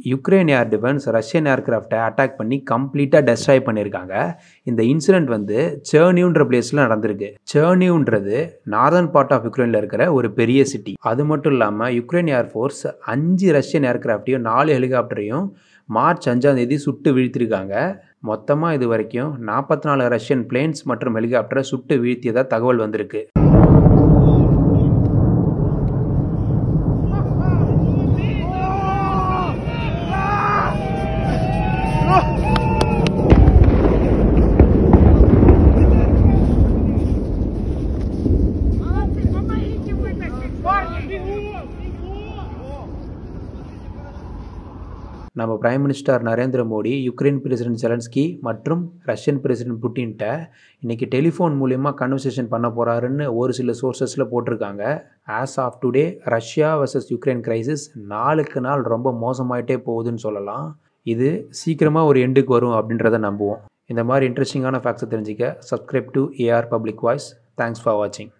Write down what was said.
Ukraine air defence Russian ஏர்கிராஃப்டை attack பண்ணி கம்ப்ளீட்டாக டெஸ்ட்ராய் பண்ணியிருக்காங்க இந்த இன்சிடென்ட் வந்து சேர்னியூன்ற பிளேஸில் நடந்திருக்கு சேர்னியூன்றது நார்தர்ன் பார்ட் ஆஃப் யுக்ரைனில் இருக்கிற ஒரு பெரிய சிட்டி அது மட்டும் இல்லாமல் யுக்ரைன் ஏர்ஃபோர்ஸ் அஞ்சு ரஷ்யன் ஏர்கிராஃப்டையும் நாலு ஹெலிகாப்டரையும் மார்ச் அஞ்சாம் தேதி சுட்டு வீழ்த்திருக்காங்க மொத்தமாக இது வரைக்கும் நாற்பத்தி நாலு ரஷ்யன் பிளேன்ஸ் மற்றும் ஹெலிகாப்டரை சுட்டு வீழ்த்தியதாக தகவல் வந்திருக்கு நம்ம prime minister Narendra Modi Ukraine president Zelensky மற்றும் ரஷ்யன் பிரசிடென்ட் புட்டின்ட்ட இன்றைக்கி டெலிஃபோன் மூலயமா கன்வர்சேஷன் பண்ண போகிறாருன்னு ஒரு சில சோர்சஸில் போட்டிருக்காங்க as of today Russia versus Ukraine crisis நாளுக்கு நாள் ரொம்ப மோசமாயிட்டே போகுதுன்னு சொல்லலாம் இது சீக்கிரமாக ஒரு எண்டுக்கு வரும் அப்படின்றத நம்புவோம் இந்த மாதிரி இன்ட்ரெஸ்டிங்கான ஃபேக்ட்ஸை தெரிஞ்சுக்க subscribe to AR public voice thanks for வாட்சிங்